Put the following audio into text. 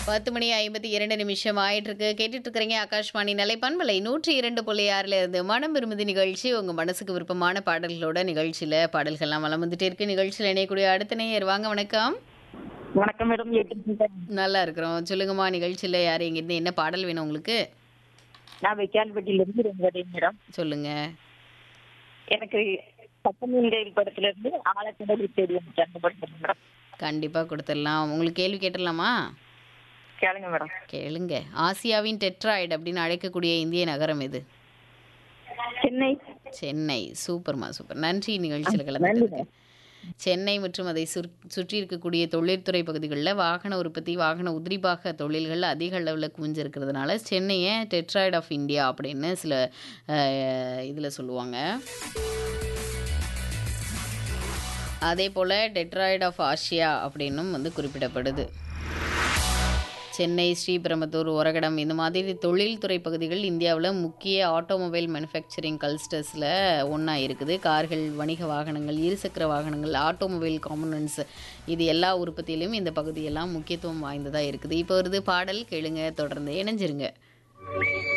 பத்து மணி ஐம்பத்தி இரண்டு நிமிஷம் ஆயிட்டு இருக்கு கேட்டுட்டு இருக்கிறீங்க ஆகாஷ்வாணி நிலை பண்பலை நூற்றி இரண்டு புள்ளி ஆறுல இருந்து மனம் விரும்புதி நிகழ்ச்சி உங்க மனசுக்கு விருப்பமான பாடல்களோட நிகழ்ச்சியில பாடல்கள்லாம் வளம் வந்துட்டே இருக்கு நிகழ்ச்சியில் இணையக்கூடிய அடுத்த நேயர் வாங்க வணக்கம் வணக்கம் மேடம் எப்படி நல்லா இருக்கிறோம் சொல்லுங்கம்மா நிகழ்ச்சியில யார் இங்கிருந்து என்ன பாடல் வேணும் உங்களுக்கு நான் வைக்கால்பட்டியில இருந்து ரெங்கடை மேடம் சொல்லுங்க எனக்கு பத்தமீன்கையில் படத்துல இருந்து ஆழக்கடல் தெரியும் அந்த படம் மேடம் கண்டிப்பா கொடுத்துடலாம் உங்களுக்கு கேள்வி கேட்டுடலாமா கேளுங்க மேடம் கேளுங்க ஆசியாவின் டெட்ராய்டு அப்படின்னு அழைக்கக்கூடிய இந்திய நகரம் எது சென்னை சென்னை சூப்பர்மா சூப்பர் நன்றி நிகழ்ச்சியில் கலந்துக்கிறதுக்கு சென்னை மற்றும் அதை சுற் சுற்றி இருக்கக்கூடிய தொழில்துறை பகுதிகளில் வாகன உற்பத்தி வாகன உதிரிபாக தொழில்கள் அதிக அளவில் குவிஞ்சிருக்கிறதுனால சென்னையை டெட்ராய்டு ஆஃப் இந்தியா அப்படின்னு சில இதில் சொல்லுவாங்க அதே போல் டெட்ராய்டு ஆஃப் ஆசியா அப்படின்னும் வந்து குறிப்பிடப்படுது சென்னை ஸ்ரீபெரும்புதூர் ஒரகடம் இந்த மாதிரி தொழில்துறை பகுதிகள் இந்தியாவில் முக்கிய ஆட்டோமொபைல் மேனுஃபேக்சரிங் கல்ஸ்டர்ஸில் ஒன்றா இருக்குது கார்கள் வணிக வாகனங்கள் இருசக்கர வாகனங்கள் ஆட்டோமொபைல் காம்பனன்ட்ஸ் இது எல்லா உற்பத்தியிலும் இந்த பகுதியெல்லாம் முக்கியத்துவம் வாய்ந்ததாக இருக்குது இப்போ வருது பாடல் கேளுங்க தொடர்ந்து இணைஞ்சிருங்க